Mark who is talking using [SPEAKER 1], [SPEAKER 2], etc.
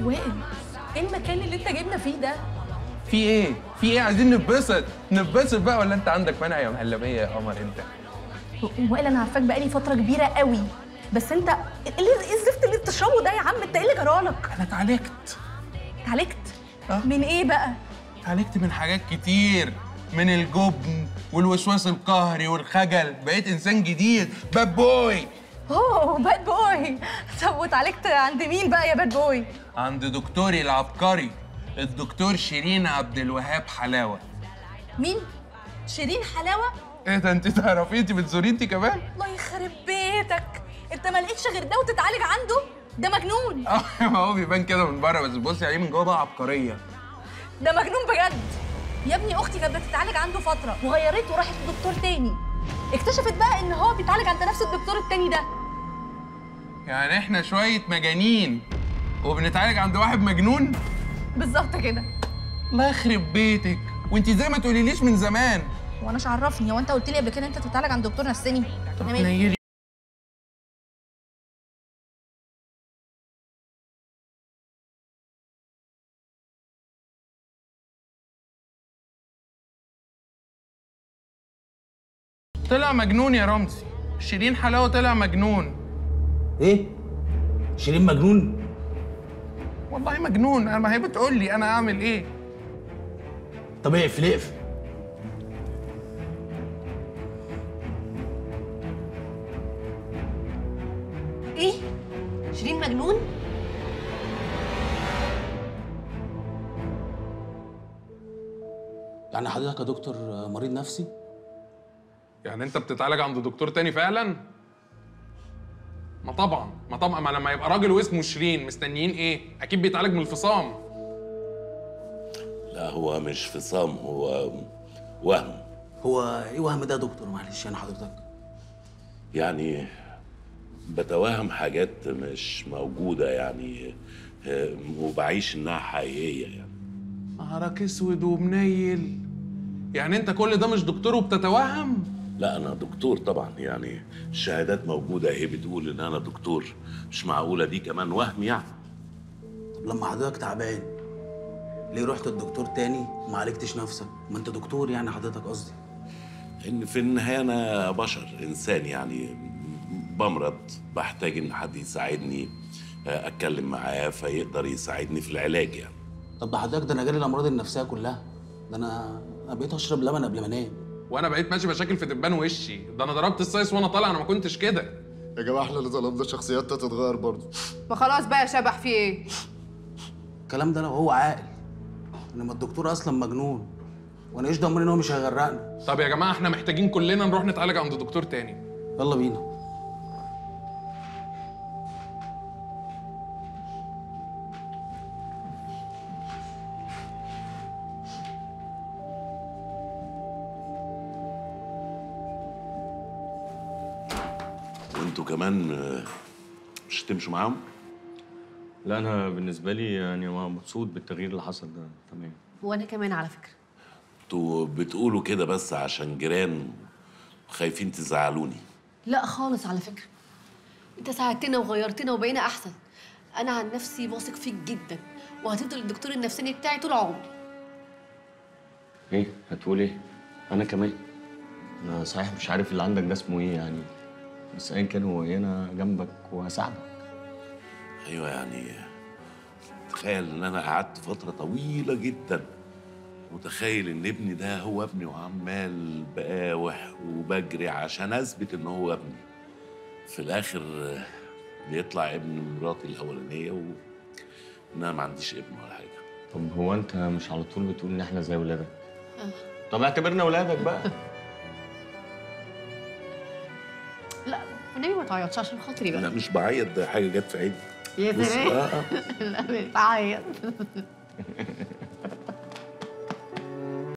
[SPEAKER 1] وائل ايه المكان اللي انت جايبنا فيه ده
[SPEAKER 2] في ايه؟ في ايه عايزين نتبسط نتبسط بقى ولا انت عندك مانع يا مهلبيه يا قمر انت؟
[SPEAKER 1] وائل انا عارفاك بقالي فتره كبيره قوي بس انت ايه اللي- إيه الزفت اللي بتشربه ده يا عم انت ايه اللي جرالك
[SPEAKER 2] انا اتعالجت
[SPEAKER 1] اتعالجت
[SPEAKER 2] آه.
[SPEAKER 1] من ايه بقى
[SPEAKER 2] اتعالجت من حاجات كتير من الجبن والوسواس القهري والخجل بقيت انسان جديد باد بوي
[SPEAKER 1] اوه باد بوي طب واتعالجت عند مين بقى يا باد بوي
[SPEAKER 2] عند دكتوري العبقري الدكتور شيرين عبد الوهاب حلاوه
[SPEAKER 1] مين شيرين حلاوه
[SPEAKER 2] ايه ده انت تعرفي انت بتزوري انت كمان؟
[SPEAKER 1] الله يخرب بيتك انت ما لقيتش غير ده وتتعالج عنده ده مجنون
[SPEAKER 2] اه ما هو بيبان كده من بره بس بصي عليه من جوه بقى عبقريه
[SPEAKER 1] ده مجنون بجد يا ابني اختي كانت بتتعالج عنده فتره وغيرته وراحت لدكتور تاني اكتشفت بقى ان هو بيتعالج عند نفس الدكتور التاني ده
[SPEAKER 2] يعني احنا شويه مجانين وبنتعالج عند واحد مجنون
[SPEAKER 1] بالظبط كده
[SPEAKER 2] الله يخرب بيتك وانت زي ما تقوليليش من زمان
[SPEAKER 1] وانا مش عرفني هو انت قلت لي قبل كده انت بتتعالج عند دكتور نفساني
[SPEAKER 2] طب
[SPEAKER 1] أنا مالي؟
[SPEAKER 2] نيلي طلع مجنون يا رمزي شيرين حلاوه طلع مجنون
[SPEAKER 3] ايه شيرين مجنون
[SPEAKER 2] والله مجنون انا ما هي بتقول لي انا اعمل ايه
[SPEAKER 3] طب اقفل اقفل
[SPEAKER 1] ايه شيرين مجنون
[SPEAKER 3] يعني حضرتك يا دكتور مريض نفسي
[SPEAKER 2] يعني انت بتتعالج عند دكتور تاني فعلا ما طبعا ما طبعا ما لما يبقى راجل واسمه شيرين مستنيين ايه اكيد بيتعالج من الفصام
[SPEAKER 4] لا هو مش فصام هو وهم
[SPEAKER 3] هو ايه وهم ده يا دكتور معلش يعني حضرتك
[SPEAKER 4] يعني بتوهم حاجات مش موجودة يعني آه، وبعيش إنها حقيقية يعني
[SPEAKER 2] نهارك اسود ومنيل يعني انت كل ده مش دكتور وبتتوهم
[SPEAKER 4] لا أنا دكتور طبعا يعني الشهادات موجودة أهي بتقول إن أنا دكتور مش معقولة دي كمان وهم يعني
[SPEAKER 3] طب لما حضرتك تعبان ليه رحت للدكتور تاني وما عالجتش نفسك ما انت دكتور يعني حضرتك قصدي
[SPEAKER 4] إن في النهاية أنا بشر إنسان يعني بمرض بحتاج إن حد يساعدني آه، أتكلم معاه فيقدر يساعدني في العلاج يعني
[SPEAKER 3] طب ده حضرتك ده انا جالي الامراض النفسيه كلها ده انا انا بقيت اشرب لبن قبل ما انام
[SPEAKER 2] وانا بقيت ماشي مشاكل في دبان وشي ده انا ضربت السايس وانا طالع انا ما كنتش كده
[SPEAKER 5] يا جماعه احنا اللي طلبنا شخصياتنا تتغير برضه
[SPEAKER 6] ما خلاص بقى يا شبح في ايه
[SPEAKER 3] الكلام ده لو هو عاقل انما الدكتور اصلا مجنون وانا ايش ضامن ان هو مش هيغرقنا
[SPEAKER 2] طب يا جماعه احنا محتاجين كلنا نروح نتعالج عند دكتور تاني
[SPEAKER 3] يلا بينا
[SPEAKER 4] وانتوا كمان آه، مش هتمشوا معاهم؟
[SPEAKER 7] لا انا بالنسبه لي يعني مبسوط بالتغيير اللي حصل ده تمام
[SPEAKER 6] وانا كمان على فكره
[SPEAKER 4] انتوا بتقولوا كده بس عشان جيران خايفين تزعلوني
[SPEAKER 6] لا خالص على فكره انت ساعدتنا وغيرتنا وبقينا احسن انا عن نفسي واثق فيك جدا وهتفضل الدكتور النفساني بتاعي طول عمري
[SPEAKER 7] ايه هتقول ايه انا كمان انا صحيح مش عارف اللي عندك ده اسمه ايه يعني بس ايا كان هو ايه انا جنبك وهساعدك
[SPEAKER 4] ايوه يعني تخيل ان انا قعدت فتره طويله جدا متخيل ان ابني ده هو ابني وعمال بقاوح وبجري عشان اثبت ان هو ابني في الاخر آه، بيطلع ابن مراتي الاولانيه و ان انا ما عنديش ابن ولا حاجه
[SPEAKER 7] طب هو انت مش على طول بتقول ان احنا زي ولادك طب اعتبرنا ولادك بقى
[SPEAKER 6] لا والنبي ما تعيطش عشان خاطري
[SPEAKER 4] لا
[SPEAKER 6] بقى
[SPEAKER 4] مش بعيط ده حاجه جت في عيني
[SPEAKER 6] يا
[SPEAKER 4] بص
[SPEAKER 6] سلام
[SPEAKER 4] آه آه.
[SPEAKER 6] لا بتعيط